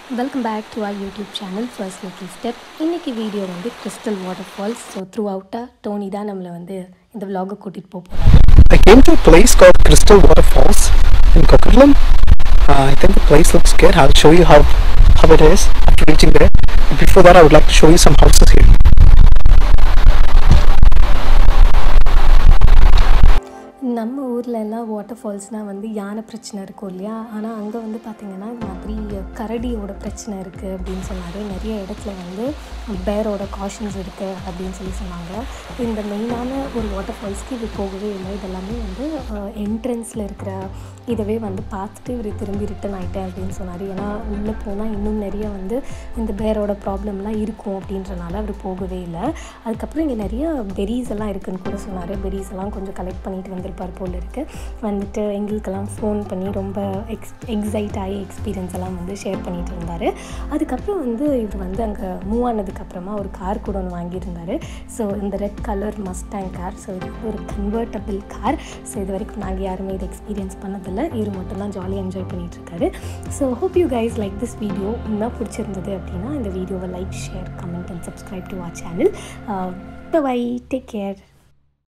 Welcome back to our YouTube channel first little step இன்னைக்கு video வந்து crystal water falls so த்ரூ அவுட்டாக Tony தான் நம்மளை வந்து இந்த vlog-அ கூட்டிகிட்டு போக போகிறாங்க I came to a place called Crystal Waterfalls in Kokerlam. Uh, I think the place looks good. I'll show you how, how it is after reaching there. But before that, I would like to show you some houses here. நம்ம ஊரில் எல்லாம் water ஃபால்ஸ்னால் வந்து யானை பிரச்சனை இருக்கும் இல்லையா ஆனால் அங்கே வந்து பார்த்திங்கன்னா இந்த மாதிரி கரடியோட பிரச்சனை இருக்குது அப்படின்னு சொன்னார் நிறைய இடத்துல வந்து பேரோட காஷன்ஸ் இருக்குது அப்படின்னு சொல்லி சொன்னாங்க இந்த மெயினான ஒரு வாட்டர் ஃபால்ஸ்க்கு இது போகவே இல்லை இதெல்லாமே வந்து என்ட்ரன்ஸில் இருக்கிற இதவே வந்து பார்த்துட்டு இவர் திரும்பி ரிட்டன் ஆகிட்டேன் அப்படின்னு சொன்னார் ஏன்னா உள்ளே போனால் இன்னும் நிறைய வந்து இந்த பேரோட ப்ராப்ளம்லாம் இருக்கும் அப்படின்றனால அவர் போகவே இல்லை அதுக்கப்புறம் இங்கே நிறைய பெரிஸ் எல்லாம் இருக்குன்னு கூட சொன்னார் பெரிஸ் எல்லாம் கொஞ்சம் கலெக்ட் பண்ணிட்டு வந்திருப்பார் போல் இருக்குது வந்துட்டு எங்களுக்கெல்லாம் ஃபோன் பண்ணி ரொம்ப எக்ஸ் எக்ஸைட் ஆகி எக்ஸ்பீரியன்ஸ் எல்லாம் வந்து ஷேர் பண்ணிட்டு இருந்தார் அதுக்கப்புறம் வந்து இவர் வந்து அங்கே மூவ் ஆனதுக்கப்புறமா ஒரு கார் கூட ஒன்று வாங்கியிருந்தார் ஸோ இந்த red colour Mustang car so இது வந்து ஒரு கன்வெர்ட்டபிள் கார் ஸோ இது வரைக்கும் நாங்கள் யாருமே இதை எக்ஸ்பீரியன்ஸ் பண்ணதில்லை இவர் மட்டும் தான் ஜாலியாக என்ஜாய் பண்ணிட்டு இருக்காரு so hope you guys like this video இன்னும் பிடிச்சிருந்தது அப்படின்னா இந்த வீடியோவை like share comment and subscribe to our channel bye take care